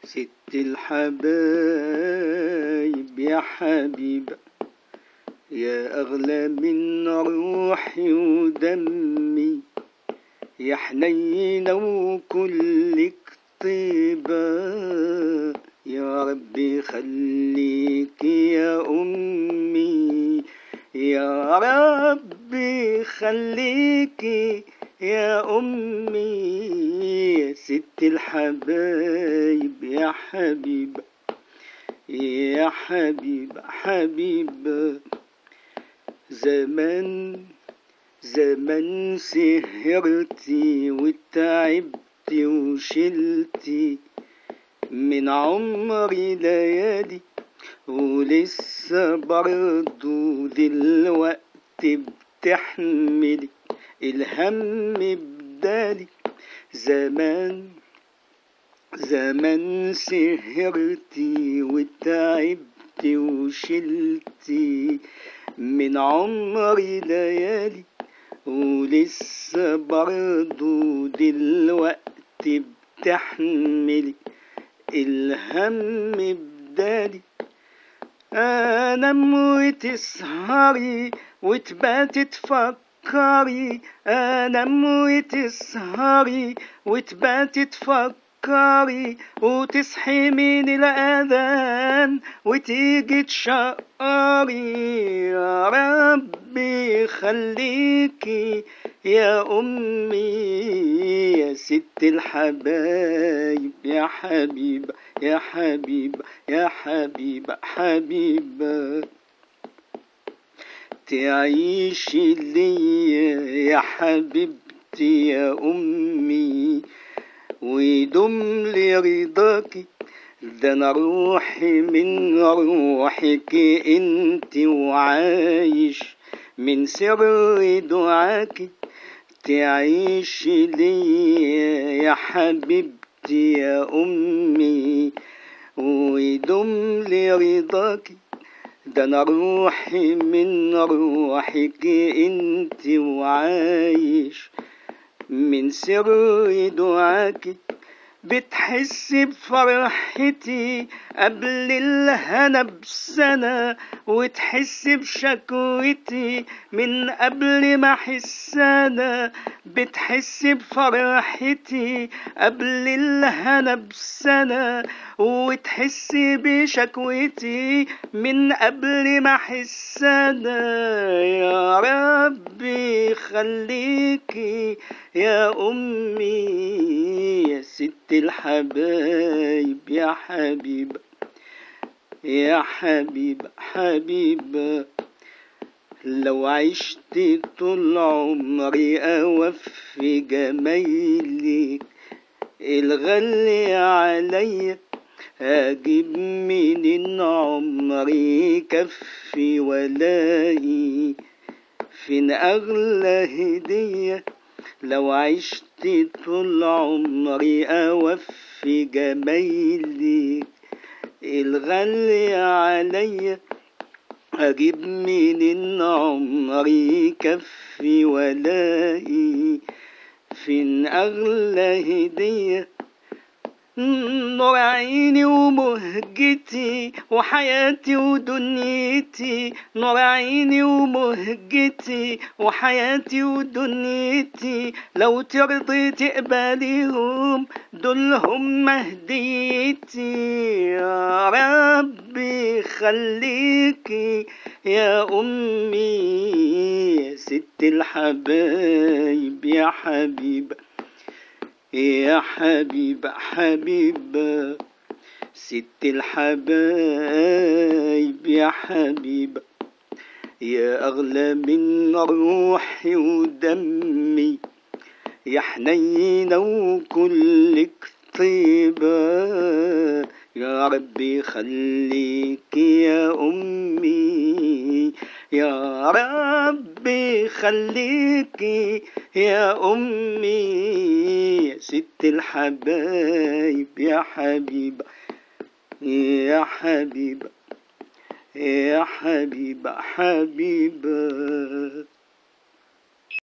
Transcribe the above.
ست الحبايب يا حبيب يا أغلى من روحي ودمي يا حنينة وكلك طيبة يا ربي خليك يا أمي يا ربي خليكي يا أمي يا ست الحبايب يا حبيب يا حبيب حبيب زمان زمان سهرتي وتعبتي وشلتي من عمري ليالي ولسه برضو دلوقتي بتحملي الهم بدالي زمان زمان سهرتي وتعبتي وشلتي من عمري ليالي ولسه برضو دلوقتي بتحملي الهم بدالي انام وتسهري وتباتي تفكري انام وتسهري وتباتي تفكري وتصحي من الاذان وتيجي تشقري يا ربي خليكي يا امي يا ست الحبايب يا حبيب يا حبيب يا حبيب حبيبة تعيشي ليا يا حبيبتي يا أمي ويدوم لي رضاكي ده انا روحي من روحك انت وعايش من سر دعاكي تعيشي ليا يا حبيبتي يا أمي ويدوم لي رضاكي ده انا روحي من روحك انت وعايش من سر دعاكي بتحسي بفرحتي قبل الهنا بسنة وتحسي بشكوتي من قبل ما احس انا بتحسي بفرحتي قبل الهنا بسنة وتحسي بشكوتي من قبل ما احس انا يا ربي خليكي يا امي يا ست الحبايب يا حبيب يا حبيب حبيبة لو عشت طول عمري أوفي جمايلك الغالي عليا أجيب من عمري كفي ولاقي فين أغلى هدية لو عشت طول عمري أوفي جمايلك الغالي عليا أجيب من عمري كفي ولاقي فين أغلى هدية نور عيني ومهجتي وحياتي ودنيتي نور عيني ومهجتي وحياتي ودنيتي لو ترضي تقبليهم دول هم هديتي يا ربي خليكي يا أمي يا ست الحبايب يا حبيبة يا حبيب حبيبة ست الحبايب يا حبيبة يا أغلى من روحي ودمي يا حنينة وكلك طيبة يا ربي خليك يا أمي يا ربي خليكي يا أمي يا ست الحبايب يا حبيبة يا حبيبة يا حبيبة حبيبة